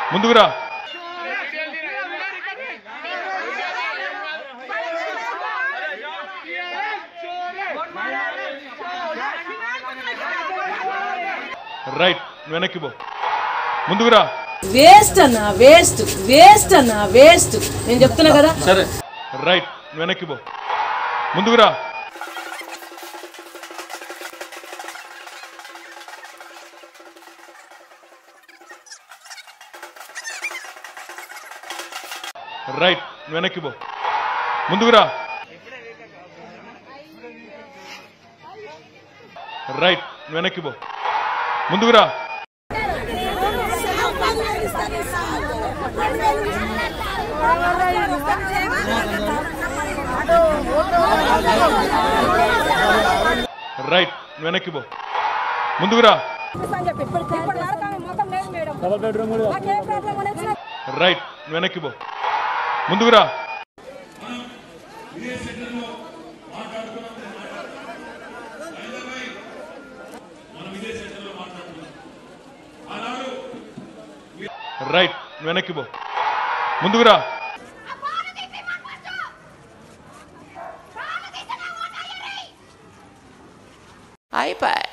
ముందుకురా right వెనక్కి పో ముందుకురా వేస్ట్ అన్న వేస్ట్ వేస్ట్ అన్న వేస్ట్ నేను చెప్తున్నా కదా సరే రైట్ వెనక్కి పో ముందుకురా రైట్ వెనక్కి పో ముందుకురా రైట్ వెనక్కి పో ముందుకురా రైట్ వెనక్కి పో ముందుకురా రైట్ వెనక్కి పో ముందుకురా రైట్ వెనక్కి పో ముందుకురా అయిపోయి